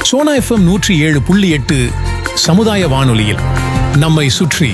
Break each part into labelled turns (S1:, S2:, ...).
S1: Sona FM நூற்றி ஏழு புள்ளி எட்டு சமுதாய வானொலியில் நம்மை சுற்றி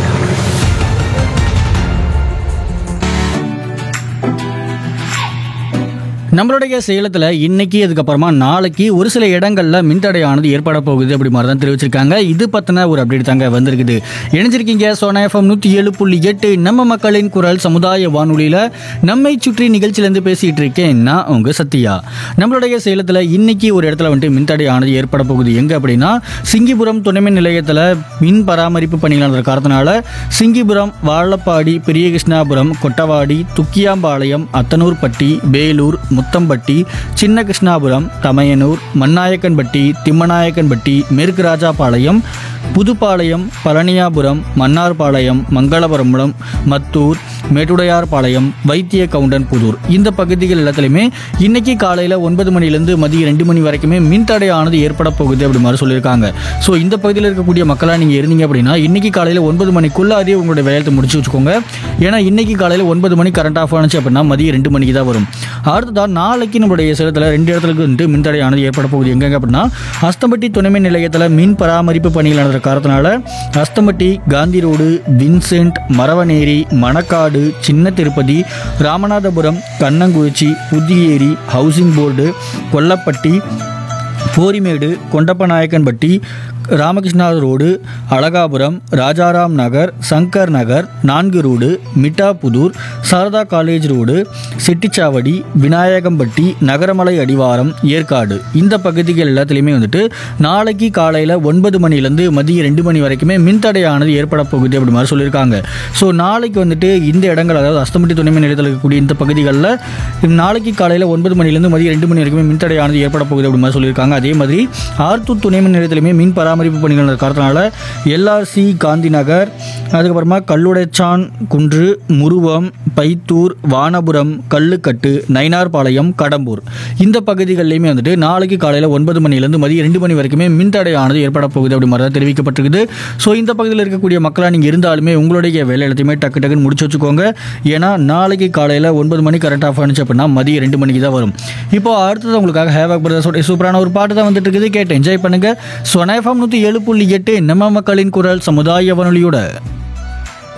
S2: நம்மளுடைய சேலத்தில் இன்னைக்கு அதுக்கப்புறமா நாளைக்கு ஒரு சில இடங்களில் மின்தடையானது ஏற்பட போகுது அப்படி மாதிரி தான் தெரிவிச்சிருக்காங்க இது பற்றின ஒரு அப்டேட் தாங்க வந்திருக்குது இணைஞ்சிருக்கீங்க சோனா எஃப்எம் நூற்றி ஏழு புள்ளி எட்டு நம்ம மக்களின் குரல் சமுதாய வானொலியில் நம்மை சுற்றி நிகழ்ச்சியிலேருந்து பேசிகிட்டு இருக்கேன் நான் உங்கள் சத்யா நம்மளுடைய சேலத்தில் இன்னைக்கு ஒரு இடத்துல வந்துட்டு மின்தடையானது ஏற்பட போகுது எங்கே அப்படின்னா சிங்கிபுரம் துணைமின் நிலையத்தில் மின் பராமரிப்பு பணிகள் நடந்த காரணத்தினால சிங்கிபுரம் வாழப்பாடி பெரிய கிருஷ்ணாபுரம் கொட்டவாடி துக்கியாம்பாளையம் அத்தனூர்பட்டி வேலூர் முத்தம்பட்டி சின்ன கிருஷ்ணாபுரம் தமையனூர் மண்ணாயக்கன்பட்டி திம்மநாயக்கன்பட்டி மேற்கு ராஜாபாளையம் புதுப்பாளையம் பழனியாபுரம் மன்னார்பாளையம் மங்களபுரம் மத்தூர் மேட்டுடையார்பாளையம் வைத்திய கவுண்டன் புதூர் இந்த பகுதிகள் எல்லாத்துலையுமே இன்னைக்கு காலையில் ஒன்பது மணிலேருந்து மதியம் ரெண்டு மணி வரைக்குமே மின்தடையானது ஏற்பட போகுது அப்படி மாதிரி சொல்லியிருக்காங்க ஸோ இந்த பகுதியில் இருக்கக்கூடிய மக்களாக நீங்கள் இருந்தீங்க அப்படின்னா இன்னைக்கு காலையில் ஒன்பது மணிக்குள்ளாரியே உங்களுடைய வேலையை முடிச்சு வச்சுக்கோங்க ஏன்னா இன்னைக்கு காலையில் ஒன்பது மணி கரண்ட் ஆஃப் ஆனிச்சு அப்படின்னா மதியம் ரெண்டு மணிக்கு தான் வரும் அடுத்ததான் நாளைக்கு நம்மளுடைய சேலத்தில் ரெண்டு இடத்துக்கு வந்துட்டு மின்தடையானது ஏற்பட போகுது எங்கெங்க அப்படின்னா அஸ்தம்பட்டி துணைமின் நிலையத்தில் மின் பராமரிப்பு பணிகள் நடந்த காரணத்தினால Asthampatti Gandhi road Vincent Maravaneri Manakkadu Chinna Tirupati Ramanathapuram Kannankurichi Puthiyeri housing board Kollappatti Porimedu Kondappanaickenpatti Ramakrishna road Alagapuram Rajaram Nagar Shankar Nagar நான்கு road Mittapudur Sarada college road Chettichavadi Vinayagampatti Nagaramalai அடிவாரம் ஏற்காடு இந்த பகுதிகள் எல்லாத்துலேயுமே வந்துட்டு நாளைக்கு காலையில் ஒன்பது மணிலேருந்து மதியம் ரெண்டு மணி வரைக்குமே மின்தடையானது ஏற்பட போகுது அப்படி மாதிரி சொல்லியிருக்காங்க ஸோ நாளைக்கு வந்துட்டு இந்த இடங்கள் அதாவது அஸ்தம்பட்டி துணைமின் நிலையத்தில் இருக்கக்கூடிய இந்த பகுதிகளில் நாளைக்கு காலையில் ஒன்பது மணிலேருந்து மதியம் ரெண்டு மணி வரைக்குமே மின்தடையானது ஏற்பட போகுது அப்படி மாதிரி சொல்லியிருக்காங்க அதே மாதிரி ஆர்த்தூர் துணைமின் நிலையத்திலுமே மின் பராமரிப்பு பணிகள் நடந்த காரணத்தினால எல்ஆர்சி காந்தி நகர் அதுக்கப்புறமா கல்லுடைச்சான் குன்று முருவம் பைத்தூர் வானபுரம் கல்லுக்கட்டு நயினார்பாளையம் கடம்பூர் இந்த பகுதிகளிலையுமே வந்துட்டு நாளைக்கு காலையில் ஒன்பது மணிலேருந்து மதியம் ரெண்டு மணி வரைக்குமே மின்தடையானது ஏற்பட போகுது அப்படி மாதிரி தான் தெரிவிக்கப்பட்டிருக்குது ஸோ இந்த பகுதியில் இருக்கக்கூடிய மக்களாக நீங்கள் இருந்தாலுமே உங்களுடைய வேலை எல்லாத்தையுமே டக்கு டக்குன்னு முடிச்சு வச்சுக்கோங்க ஏன்னா நாளைக்கு காலையில் ஒன்பது மணி கரண்ட் ஆஃப் ஆனிச்சு அப்படின்னா மதியம் ரெண்டு மணிக்கு தான் வரும் இப்போ அடுத்தது உங்களுக்காக ஹேவாக் பிரதர்ஸோட சூப்பரான ஒரு பாட்டு தான் வந்துட்டு இருக்குது கேட்டு என்ஜாய் பண்ணுங்க சொனேஃபம் நூற்றி ஏழு புள்ளி எட்டு நம்ம மக்களின் குரல் சமுதாய வானொலியோட